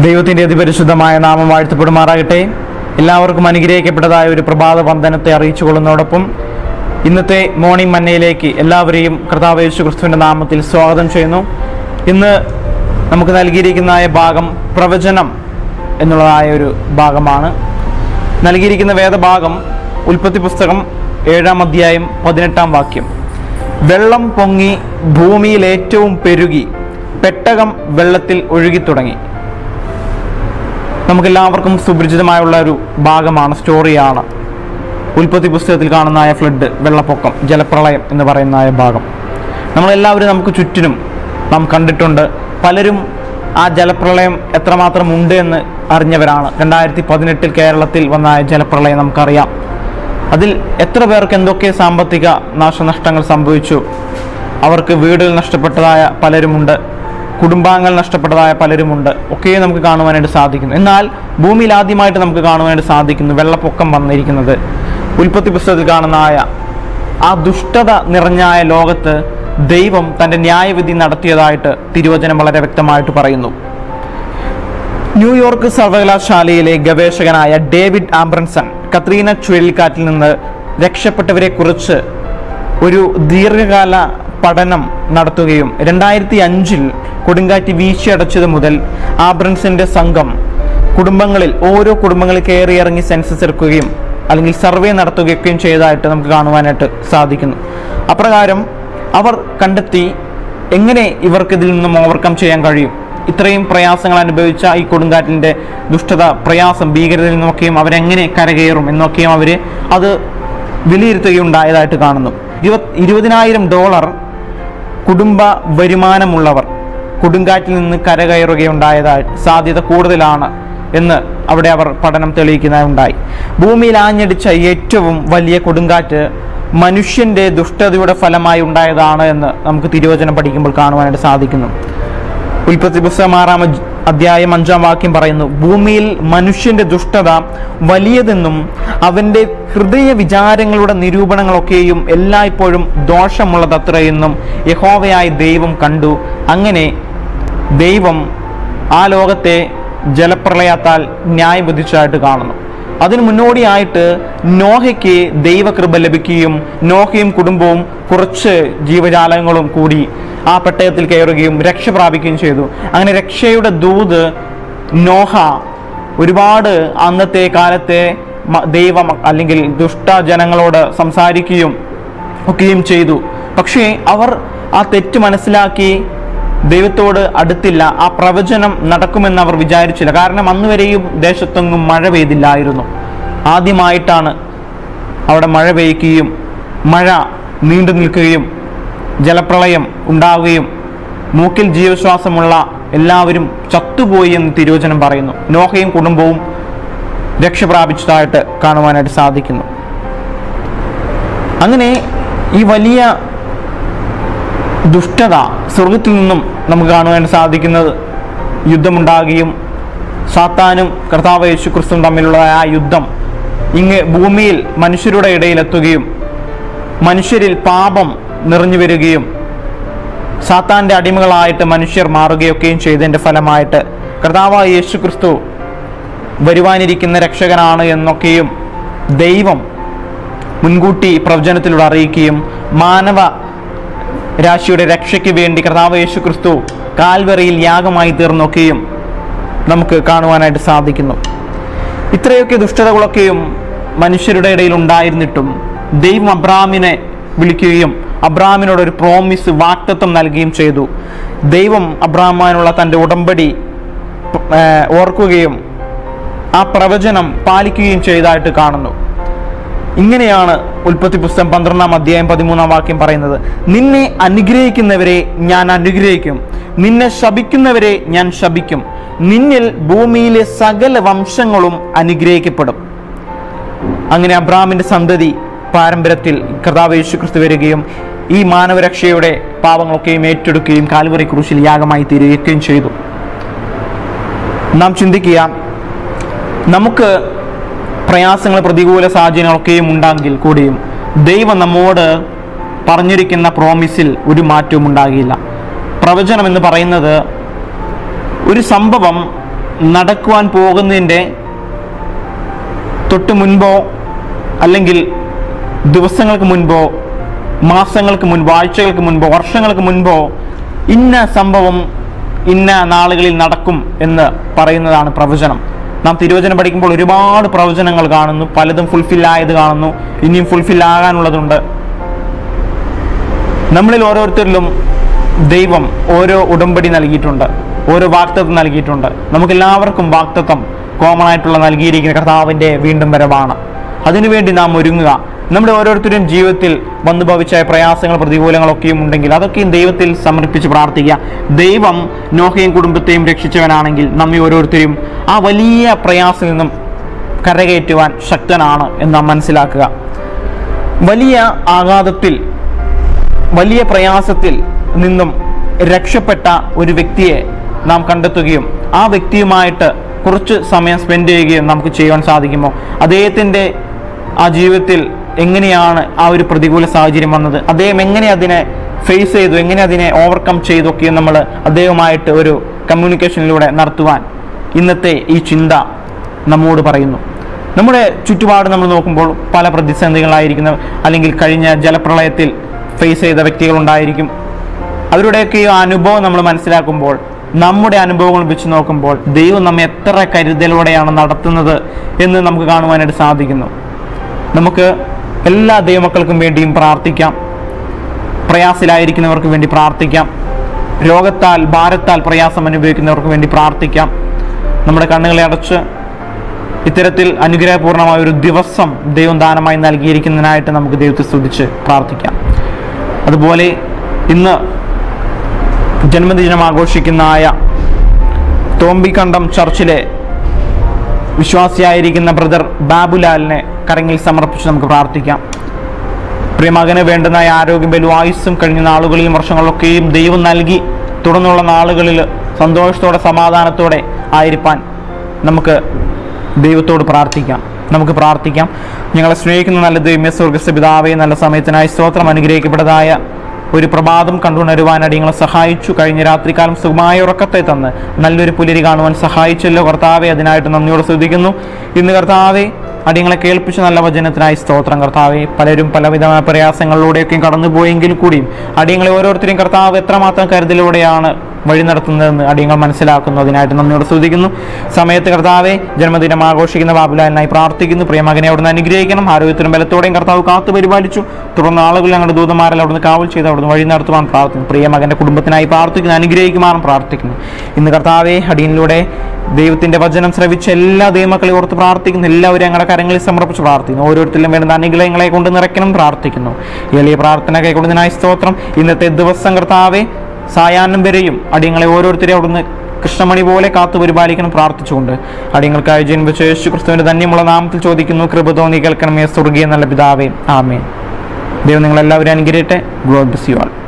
ദൈവത്തിൻ്റെ അതിപരിശുദ്ധമായ നാമം വാഴ്ത്തപ്പെടുമാറാകട്ടെ എല്ലാവർക്കും അനുഗ്രഹിക്കപ്പെട്ടതായ ഒരു പ്രഭാത വന്ദനത്തെ അറിയിച്ചു കൊള്ളുന്നതോടൊപ്പം ഇന്നത്തെ മോർണിംഗ് മന്നയിലേക്ക് എല്ലാവരെയും കർത്താവ് യേശു ക്രിസ്തുവിൻ്റെ നാമത്തിൽ സ്വാഗതം ചെയ്യുന്നു ഇന്ന് നമുക്ക് നൽകിയിരിക്കുന്നതായ ഭാഗം പ്രവചനം എന്നുള്ളതായ ഒരു ഭാഗമാണ് നൽകിയിരിക്കുന്ന വേദഭാഗം ഉൽപ്പത്തി പുസ്തകം ഏഴാം അധ്യായം പതിനെട്ടാം വാക്യം വെള്ളം പൊങ്ങി ഭൂമിയിൽ ഏറ്റവും പെരുകി പെട്ടകം വെള്ളത്തിൽ ഒഴുകിത്തുടങ്ങി നമുക്കെല്ലാവർക്കും സുപരിചിതമായുള്ള ഒരു ഭാഗമാണ് സ്റ്റോറിയാണ് ഉൽപ്പത്തി പുസ്തകത്തിൽ കാണുന്നതായ ഫ്ലഡ് വെള്ളപ്പൊക്കം ജലപ്രളയം എന്ന് പറയുന്നതായ ഭാഗം നമ്മളെല്ലാവരും നമുക്ക് ചുറ്റിനും നാം കണ്ടിട്ടുണ്ട് പലരും ആ ജലപ്രളയം എത്രമാത്രം ഉണ്ട് എന്ന് അറിഞ്ഞവരാണ് രണ്ടായിരത്തി പതിനെട്ടിൽ കേരളത്തിൽ വന്ന ആ ജലപ്രളയം നമുക്കറിയാം അതിൽ എത്ര പേർക്ക് എന്തൊക്കെ സാമ്പത്തിക നാശനഷ്ടങ്ങൾ സംഭവിച്ചു അവർക്ക് വീടുകൾ നഷ്ടപ്പെട്ടതായ പലരുമുണ്ട് കുടുംബാംഗങ്ങൾ നഷ്ടപ്പെട്ടതായ പലരുമുണ്ട് ഒക്കെ നമുക്ക് കാണുവാനായിട്ട് സാധിക്കുന്നു എന്നാൽ ഭൂമിയിൽ ആദ്യമായിട്ട് നമുക്ക് കാണുവാനായിട്ട് സാധിക്കുന്നു വെള്ളപ്പൊക്കം വന്നിരിക്കുന്നത് ഉൽപ്പത്തി പുസ്തകത്തിൽ കാണുന്നതായ ആ ദുഷ്ടത നിറഞ്ഞായ ലോകത്ത് ദൈവം തൻ്റെ ന്യായവിധി നടത്തിയതായിട്ട് തിരുവചനം വളരെ വ്യക്തമായിട്ട് പറയുന്നു ന്യൂയോർക്ക് സർവകലാശാലയിലെ ഗവേഷകനായ ഡേവിഡ് ആംബ്രൻസൺ കത്രീന ചുഴലിക്കാറ്റിൽ നിന്ന് രക്ഷപ്പെട്ടവരെ കുറിച്ച് ഒരു ദീർഘകാല പഠനം നടത്തുകയും രണ്ടായിരത്തി അഞ്ചിൽ കൊടുങ്കാറ്റ് വീശിയടച്ചത് മുതൽ ആബ്രൻസിന്റെ സംഘം കുടുംബങ്ങളിൽ ഓരോ കുടുംബങ്ങളിൽ കയറി ഇറങ്ങി സെൻസസ് എടുക്കുകയും അല്ലെങ്കിൽ സർവേ നടത്തുകയൊക്കെയും ചെയ്തതായിട്ട് നമുക്ക് കാണുവാനായിട്ട് സാധിക്കുന്നു അപ്രകാരം അവർ കണ്ടെത്തി എങ്ങനെ ഇവർക്ക് ഇതിൽ നിന്നും ഓവർകം ചെയ്യാൻ കഴിയും ഇത്രയും പ്രയാസങ്ങൾ അനുഭവിച്ച ഈ കൊടുങ്കാറ്റിൻ്റെ ദുഷ്ടത പ്രയാസം ഭീകരതയിൽ നിന്നൊക്കെയും അവരെങ്ങനെ കരകയറും എന്നൊക്കെയും അവർ അത് വിലയിരുത്തുകയുണ്ടായതായിട്ട് കാണുന്നു ഇരുപത് ഇരുപതിനായിരം ഡോളർ കുടുംബ വരുമാനമുള്ളവർ കൊടുങ്കാറ്റിൽ നിന്ന് കരകയറുകയുണ്ടായതായി സാധ്യത കൂടുതലാണ് എന്ന് അവിടെ അവർ പഠനം തെളിയിക്കുന്നതായി ഭൂമിയിൽ ആഞ്ഞടിച്ച ഏറ്റവും വലിയ കൊടുങ്കാറ്റ് മനുഷ്യന്റെ ദുഷ്ടതയുടെ ഫലമായി ഉണ്ടായതാണ് എന്ന് നമുക്ക് തിരുവചനം പഠിക്കുമ്പോൾ കാണുവാനായിട്ട് സാധിക്കുന്നു ഉൽപ്പത്തി പുസ്തകം ആറാം അജ്- അധ്യായം അഞ്ചാം വാക്യം പറയുന്നു ഭൂമിയിൽ മനുഷ്യന്റെ ദുഷ്ടത വലിയതെന്നും അവന്റെ ഹൃദയ വിചാരങ്ങളുടെ നിരൂപണങ്ങളൊക്കെയും എല്ലായ്പ്പോഴും ദോഷമുള്ളതത്രയെന്നും യഹോവയായ ദൈവം കണ്ടു അങ്ങനെ ദൈവം ആ ലോകത്തെ ജലപ്രളയത്താൽ ന്യായബുദ്ധിച്ചായിട്ട് കാണുന്നു അതിന് മുന്നോടിയായിട്ട് നോഹയ്ക്ക് ദൈവകൃപ ലഭിക്കുകയും നോഹയും കുടുംബവും കുറച്ച് ജീവജാലങ്ങളും കൂടി ആ പെട്ടയത്തിൽ കയറുകയും രക്ഷ പ്രാപിക്കുകയും ചെയ്തു അങ്ങനെ രക്ഷയുടെ ദൂത് നോഹ ഒരുപാട് അന്നത്തെ കാലത്തെ മ- ദൈവ മ- അല്ലെങ്കിൽ ദുഷ്ടജനങ്ങളോട് സംസാരിക്കുകയും ഒക്കെയും ചെയ്തു പക്ഷേ അവർ ആ തെറ്റ് മനസ്സിലാക്കി ദൈവത്തോട് അടുത്തില്ല ആ പ്രവചനം നടക്കുമെന്ന് അവർ വിചാരിച്ചില്ല കാരണം അന്ന് വരെയും ദേശത്തൊന്നും മഴ പെയ്തില്ലായിരുന്നു ആദ്യമായിട്ടാണ് അവിടെ മഴ പെയ്യുകയും മഴ നീണ്ടു നിൽക്കുകയും ജലപ്രളയം ഉണ്ടാവുകയും മൂക്കിൽ ജീവശ്വാസമുള്ള എല്ലാവരും ചത്തുപോയി എന്ന് തിരുവചനം പറയുന്നു നോഹയും കുടുംബവും രക്ഷ പ്രാപിച്ചതായിട്ട് കാണുവാനായിട്ട് സാധിക്കുന്നു അങ്ങനെ ഈ വലിയ ദുഷ്ടത സ്വർഗത്തിൽ നിന്നും നമുക്ക് കാണുവാൻ സാധിക്കുന്നത് യുദ്ധമുണ്ടാകുകയും സാത്താനും കർത്താവ് യേശു ക്രിസ്തുവും തമ്മിലുള്ള ആ യുദ്ധം ഇങ്ങ് ഭൂമിയിൽ മനുഷ്യരുടെ ഇടയിലെത്തുകയും മനുഷ്യരിൽ പാപം നിറഞ്ഞു വരികയും സാത്താന്റെ അടിമകളായിട്ട് മനുഷ്യർ മാറുകയൊക്കെയും ചെയ്തതിൻ്റെ ഫലമായിട്ട് കർത്താവായ യേശു ക്രിസ്തു വരുവാനിരിക്കുന്ന രക്ഷകനാണ് എന്നൊക്കെയും ദൈവം മുൻകൂട്ടി പ്രവചനത്തിലൂടെ അറിയിക്കുകയും മാനവ രാശിയുടെ രക്ഷയ്ക്ക് വേണ്ടി കർത്താവ് യേശു ക്രിസ്തു കാൽവറിയിൽ യാഗമായി തീർന്നൊക്കെയും നമുക്ക് കാണുവാനായിട്ട് സാധിക്കുന്നു ഇത്രയൊക്കെ ദുഷ്ടതകളൊക്കെയും മനുഷ്യരുടെ ഇടയിൽ ഉണ്ടായിരുന്നിട്ടും ദൈവം അബ്രാമിനെ വിളിക്കുകയും അബ്രാമിനോട് ഒരു പ്രോമിസ് വാക്തത്വം നൽകുകയും ചെയ്തു ദൈവം അബ്രാമാനുള്ള തൻ്റെ ഉടമ്പടി ഏർ, ഓർക്കുകയും ആ പ്രവചനം പാലിക്കുകയും ചെയ്തതായിട്ട് കാണുന്നു ഇങ്ങനെയാണ് ഉൽപ്പത്തി പുസ്തകം പന്ത്രണ്ടാം അധ്യായം പതിമൂന്നാം വാക്യം പറയുന്നത് നിന്നെ അനുഗ്രഹിക്കുന്നവരെ ഞാൻ അനുഗ്രഹിക്കും നിന്നെ ശപിക്കുന്നവരെ ഞാൻ ശപിക്കും നിന്നിൽ ഭൂമിയിലെ സകല വംശങ്ങളും അനുഗ്രഹിക്കപ്പെടും അങ്ങനെ അബ്രാമിന്റെ സന്തതി പാരമ്പര്യത്തിൽ കർത്താവ് യേശു ക്രിസ്തു വരികയും ഈ മാനവരക്ഷയുടെ പാവങ്ങളൊക്കെയും ഏറ്റെടുക്കുകയും കാൽവറി ക്രൂശിൽ യാഗമായി തീരുകയും ചെയ്തു നാം ചിന്തിക്കുക നമുക്ക് പ്രയാസങ്ങൾ പ്രതികൂല സാഹചര്യങ്ങളൊക്കെയും ഉണ്ടെങ്കിൽ കൂടിയും ദൈവം നമ്മോട് പറഞ്ഞിരിക്കുന്ന പ്രോമിസിൽ ഒരു മാറ്റവും ഉണ്ടാകില്ല പ്രവചനം എന്ന് പറയുന്നത് ഒരു സംഭവം നടക്കുവാൻ പോകുന്നതിൻ്റെ തൊട്ട് മുൻപോ അല്ലെങ്കിൽ ദിവസങ്ങൾക്ക് മുൻപോ മാസങ്ങൾക്ക് മുൻപോ ആഴ്ചകൾക്ക് മുൻപോ വർഷങ്ങൾക്ക് മുൻപോ ഇന്ന സംഭവം ഇന്ന നാളുകളിൽ നടക്കും എന്ന് പറയുന്നതാണ് പ്രവചനം നാം തിരുവചനം പഠിക്കുമ്പോൾ ഒരുപാട് പ്രവചനങ്ങൾ കാണുന്നു പലതും ഫുൾഫിൽ ആയത് കാണുന്നു ഇനിയും ഫുൾഫിൽ ആകാനുള്ളതുണ്ട് നമ്മളിൽ ഓരോരുത്തരിലും ദൈവം ഓരോ ഉടമ്പടി നൽകിയിട്ടുണ്ട് ഓരോ വാക്തത്വം നൽകിയിട്ടുണ്ട് നമുക്ക് എല്ലാവർക്കും വാക്തത്വം കോമൺ ആയിട്ടുള്ള നൽകിയിരിക്കുന്ന കർത്താവിൻ്റെ വീണ്ടും വരവാണ് അതിനുവേണ്ടി നാം ഒരുങ്ങുക നമ്മുടെ ഓരോരുത്തരും ജീവിതത്തിൽ വന്നു ഭവിച്ച പ്രയാസങ്ങൾ പ്രതികൂലങ്ങളൊക്കെയും ഉണ്ടെങ്കിൽ അതൊക്കെയും ദൈവത്തിൽ സമർപ്പിച്ച് പ്രാർത്ഥിക്കുക ദൈവം നോഹയും കുടുംബത്തെയും രക്ഷിച്ചവനാണെങ്കിൽ നമ്മെ ഓരോരുത്തരും ആ വലിയ പ്രയാസത്തിൽ നിന്നും കരകയറ്റുവാൻ ശക്തനാണ് എന്ന് നാം മനസ്സിലാക്കുക വലിയ ആഘാതത്തിൽ വലിയ പ്രയാസത്തിൽ നിന്നും രക്ഷപ്പെട്ട ഒരു വ്യക്തിയെ നാം കണ്ടെത്തുകയും ആ വ്യക്തിയുമായിട്ട് കുറച്ച് സമയം സ്പെൻഡ് ചെയ്യുകയും നമുക്ക് ചെയ്യുവാൻ സാധിക്കുമോ അദ്ദേഹത്തിൻ്റെ ആ ജീവിതത്തിൽ എങ്ങനെയാണ് ആ ഒരു പ്രതികൂല സാഹചര്യം വന്നത് അദ്ദേഹം എങ്ങനെ അതിനെ ഫേസ് ചെയ്തു എങ്ങനെ അതിനെ ഓവർകം ചെയ്തൊക്കെയും നമ്മൾ അദ്ദേഹവുമായിട്ട് ഒരു കമ്മ്യൂണിക്കേഷനിലൂടെ നടത്തുവാൻ ഇന്നത്തെ ഈ ചിന്ത നമ്മോട് പറയുന്നു നമ്മുടെ ചുറ്റുപാട് നമ്മൾ നോക്കുമ്പോൾ പല പ്രതിസന്ധികളായിരിക്കുന്ന അല്ലെങ്കിൽ കഴിഞ്ഞ ജലപ്രളയത്തിൽ ഫേസ് ചെയ്ത വ്യക്തികളുണ്ടായിരിക്കും അവരുടെയൊക്കെ ഈ അനുഭവം നമ്മൾ മനസ്സിലാക്കുമ്പോൾ നമ്മുടെ അനുഭവങ്ങൾ വെച്ച് നോക്കുമ്പോൾ ദൈവം നമ്മെ എത്ര കരുതലോടെയാണ് നടത്തുന്നത് എന്ന് നമുക്ക് കാണുവാനായിട്ട് സാധിക്കുന്നു നമുക്ക് എല്ലാ ദൈവമക്കൾക്കും വേണ്ടിയും പ്രാർത്ഥിക്കാം പ്രയാസിലായിരിക്കുന്നവർക്ക് വേണ്ടി പ്രാർത്ഥിക്കാം രോഗത്താൽ ഭാരത്താൽ പ്രയാസം അനുഭവിക്കുന്നവർക്ക് വേണ്ടി പ്രാർത്ഥിക്കാം നമ്മുടെ കണ്ണുകളെ അടച്ച് ഇത്തരത്തിൽ അനുഗ്രഹപൂർണമായ ഒരു ദിവസം ദൈവം ദാനമായി നൽകിയിരിക്കുന്നതിനായിട്ട് നമുക്ക് ദൈവത്തെ സ്തുതിച്ച് പ്രാർത്ഥിക്കാം അതുപോലെ ഇന്ന് ജന്മദിനം ആഘോഷിക്കുന്നതായ തോമ്പിക്കണ്ടം ചർച്ചിലെ വിശ്വാസിയായിരിക്കുന്ന ബ്രദർ ബാബുലാലിനെ കരങ്ങിൽ സമർപ്പിച്ച് നമുക്ക് പ്രാർത്ഥിക്കാം പ്രിയമകന് വേണ്ടുന്ന ആരോഗ്യം ബലു ആയുസ്സും കഴിഞ്ഞ നാളുകളിലും വർഷങ്ങളിലൊക്കെയും ദൈവം നൽകി തുടർന്നുള്ള നാളുകളിൽ സന്തോഷത്തോടെ സമാധാനത്തോടെ ആയിരിക്കാൻ നമുക്ക് ദൈവത്തോട് പ്രാർത്ഥിക്കാം നമുക്ക് പ്രാർത്ഥിക്കാം ഞങ്ങളെ സ്നേഹിക്കുന്ന നല്ല ദൈവമേ സ്വർഗസ്യ പിതാവേ നല്ല സമയത്തിനായി സ്തോത്രം അനുഗ്രഹിക്കപ്പെട്ടതായ ഒരു പ്രഭാതം കണ്ടുണരുവാൻ അടിയങ്ങളെ സഹായിച്ചു കഴിഞ്ഞ രാത്രികാലം സുഖമായ ഉറക്കത്തെ തന്ന് നല്ലൊരു പുലരി കാണുവാൻ സഹായിച്ചല്ലോ കർത്താവെ അതിനായിട്ട് നന്ദിയോട് ശ്രദ്ധിക്കുന്നു ഇന്ന് കർത്താവെ അടിയങ്ങളെ കേൾപ്പിച്ച നല്ല വചനത്തിനായി സ്തോത്രം കർത്താവെ പലരും പലവിധമായ പ്രയാസങ്ങളിലൂടെയൊക്കെയും കടന്നുപോയെങ്കിൽ കൂടിയും അടിയങ്ങളെ ഓരോരുത്തരെയും കർത്താവ് എത്രമാത്രം കരുതലോടെയാണ് വഴി നടത്തുന്നതെന്ന് അടിയങ്ങൾ മനസ്സിലാക്കുന്നു അതിനായിട്ട് നന്ദിയോട് സ്തുതിക്കുന്നു സമയത്ത് കർത്താവെ ജന്മദിനം ആഘോഷിക്കുന്ന ബാബുലാലിനായി പ്രാർത്ഥിക്കുന്നു പ്രിയമകനെ അവിടുന്ന് അനുഗ്രഹിക്കണം ആരോഗ്യത്തിനും ബലത്തോടെയും കർത്താവ് കാത്തു പരിപാലിച്ചു തുടർന്ന് ആളുകൾ ഞങ്ങളുടെ ദൂതന്മാരിൽ അവിടുന്ന് കാവൽ ചെയ്ത് അവിടുന്ന് വഴി നടത്തുവാൻ പ്രാർത്ഥിക്കുന്നു പ്രിയമകന്റെ കുടുംബത്തിനായി പ്രാർത്ഥിക്കുന്നു അനുഗ്രഹിക്കുവാനും പ്രാർത്ഥിക്കുന്നു ഇന്ന് കർത്താവെ അടിയനിലൂടെ ദൈവത്തിന്റെ വചനം ശ്രവിച്ച എല്ലാ ദൈവമക്കളെ ഓർത്ത് പ്രാർത്ഥിക്കുന്നു എല്ലാവരും ഞങ്ങളുടെ കരങ്ങളിൽ സമർപ്പിച്ച് പ്രാർത്ഥിക്കുന്നു ഓരോരുത്തരിലും വേണ്ടുന്ന അനുഗ്രഹങ്ങളെ കൊണ്ട് നിറയ്ക്കണം പ്രാർത്ഥിക്കുന്നു ഈ എളിയ പ്രാർത്ഥന കൈക്കൊണ്ടതിനായി സ്തോത്രം ഇന്നത്തെ ദിവസം കർത്താവെ സായാഹ്നം വരെയും അടിയങ്ങളെ ഓരോരുത്തരെയും അവിടുന്ന് കൃഷ്ണമണി പോലെ കാത്തു പരിപാലിക്കണം പ്രാർത്ഥിച്ചുകൊണ്ട് അടിയങ്ങൾക്കായി ജന്മിച്ച യേശു ക്രിസ്തുവിന്റെ ധന്യമുള്ള നാമത്തിൽ ചോദിക്കുന്നു കൃപ തോന്നി കേൾക്കണമേ സ്വർഗീയ നല്ല പിതാവേ ആമേൻ ദൈവം നിങ്ങളെല്ലാവരും അനുഗ്രഹിട്ടെ ഗോഡ് ബ്ലസ് യു ആൾ